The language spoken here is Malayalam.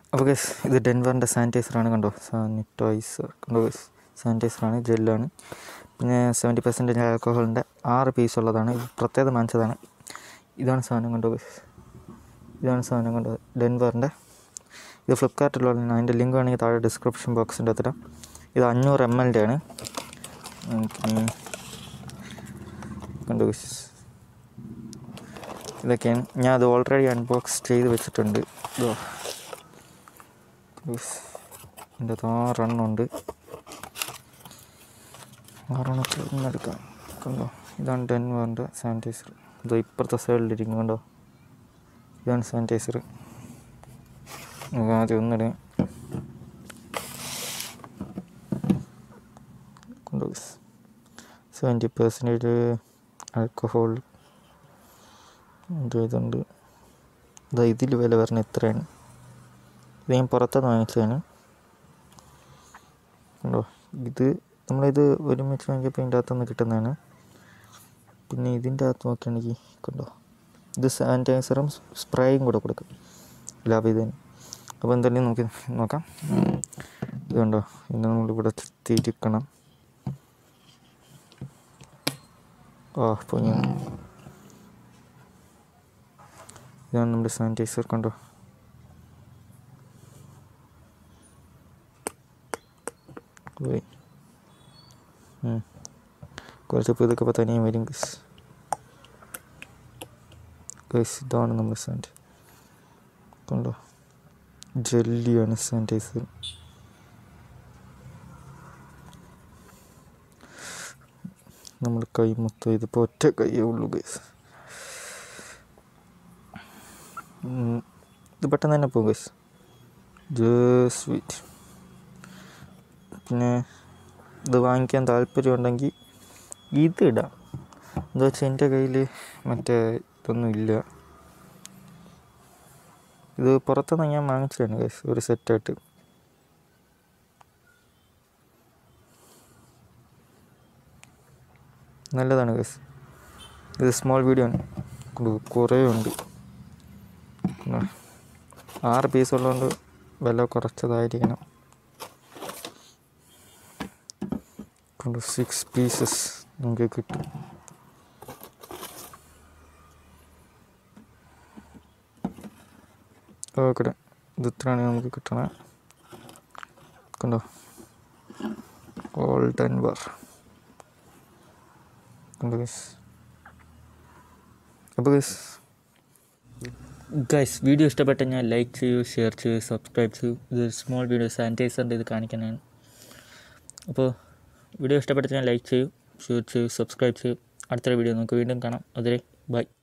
അപ്പോൾ ഗസ് ഇത് ഡെൻവറിൻ്റെ സാനിറ്റൈസറാണ് കണ്ടോ സാനിറ്റൈസർ കണ്ടോ ഗസ് സാനിറ്റൈസറാണ് ജെല്ലാണ് പിന്നെ സെവൻറ്റി പെർസെൻറ്റേജ് ആൽക്കഹോളിൻ്റെ ആറ് പീസ് ഉള്ളതാണ് ഇത് പ്രത്യേകം വാങ്ങിച്ചതാണ് ഇതാണ് സാധനം കണ്ടോ ഗസ് ഇതാണ് സാധനം കണ്ടോ ഡെൻവറിൻ്റെ ഇത് ഫ്ലിപ്കാർട്ടിലുള്ളതാണ് അതിൻ്റെ ലിങ്ക് വേണമെങ്കിൽ താഴെ ഡിസ്ക്രിപ്ഷൻ ബോക്സിൻ്റെ അകത്തിടാം ഇത് അഞ്ഞൂറ് എം എല്ലിൻ്റെ ആണ് ഉം. കണ്ടോ ഗസ് ഇതൊക്കെയാണ് ഞാൻ അത് ഓൾറെഡി അൺബോക്സ് ചെയ്ത് വെച്ചിട്ടുണ്ട് ഇതോ ഉഫ്. ഇതിൻ്റെ അകത്ത് ആറെണ്ണമുണ്ട് ആറെണ്ണത്തിൽ ഒന്നെടുക്കാം കണ്ടോ ഇതാണ് ഡെൻവറിൻ്റെ സാനിറ്റൈസർ ഇത് ഇപ്പുറത്തെ സൈഡിലിരിക്കും കണ്ടോ ഇതാണ് സാനിറ്റൈസർ നമുക്ക് ആദ്യം ഒന്നിടാം കണ്ടോ സെവൻറ്റി പെർസെൻറ്റേജ് ആൽക്കഹോൾ ഇതുണ്ട് ഇതാ ഇതിൽ വില പറഞ്ഞ എത്രയാണ് ഇത് ഞാൻ പുറത്തുനിന്ന് വാങ്ങിച്ചതാണ് കണ്ടോ ഇത് നമ്മളിത് ഒരുമിച്ച് വാങ്ങിയപ്പോൾ ഇതിൻ്റെ അകത്തുനിന്ന് കിട്ടുന്നതാണ് പിന്നെ ഇതിൻ്റെ അകത്ത് നോക്കുകയാണെങ്കിൽ കണ്ടോ ഇത് സാനിറ്റൈസറും സ്പ്രേയും കൂടെ കൊടുക്കും ലാഭം ഇത് തന്നെ അപ്പോൾ എന്തായാലും നമുക്ക് നോക്കാം ഇത് കണ്ടോ ഇത് നമ്മളിവിടെ തിരിക്കണം ഓ പൊങ്ങി ഇതാണ് നമ്മുടെ സാനിറ്റൈസർ കണ്ടോ പോയി ഉം. കുറച്ച് പുതുക്കപ്പോൾ തനിയെ വരും ഗസ് ഗസ് ഇതാണ് നമ്മുടെ സാനിറ്റൈസർ കണ്ടോ ജെല്ലിയാണ് സാനിറ്റൈസർ നമ്മൾ കൈ മൊത്തം ഇതിപ്പോൾ ഒറ്റ കൈയേ ഉള്ളൂ ഗസ് ഇത് പെട്ടെന്ന് തന്നെ പോകും ഗസ് ജസ്റ്റ് വെയിറ്റ് പിന്നെ ഇത് വാങ്ങിക്കാൻ താല്പര്യമുണ്ടെങ്കിൽ ഇത് ഇടാം എന്താ വെച്ചാൽ എൻ്റെ കയ്യിൽ മറ്റേ ഇതൊന്നും ഇല്ല ഇത് പുറത്തുനിന്ന് ഞാൻ വാങ്ങിച്ചതാണ് ഗൈസ് ഒരു സെറ്റായിട്ട് നല്ലതാണ് ഗൈസ് ഇത് സ്മോൾ വീഡിയോ ആണ് ഇത് കുറേ ഉണ്ട് ഉം. ആറ് പീസ് ഉള്ളതുകൊണ്ട് വില കുറച്ചതായിരിക്കണം കൊണ്ട് സിക്സ് പീസസ് നമുക്ക് കിട്ടും ഓക്കെ ഇത് ഇത്രയാണ് നമുക്ക് കിട്ടണത് കണ്ടോ ഓൾ ഡെൻവർ കണ്ടോ ഗൈസ് അപ്പോൾ ഗൈസ് ഗൈസ് വീഡിയോ ഇഷ്ടപ്പെട്ട ഞാൻ ലൈക്ക് ചെയ്യൂ ഷെയർ ചെയ്യൂ സബ്സ്ക്രൈബ് ചെയ്യൂ ഇത് സ്മോൾ വീഡിയോ സാനിറ്റൈസറിൻ്റെ ഇത് കാണിക്കാനാണ് അപ്പോൾ വീഡിയോ ഇഷ്ടപ്പെട്ട ഞാൻ ലൈക്ക് ചെയ്യൂ ഷെയർ ചെയ്യൂ സബ്സ്ക്രൈബ് ചെയ്യൂ അടുത്തൊരു വീഡിയോ നമുക്ക് വീണ്ടും കാണാം അതുവരെ ബൈ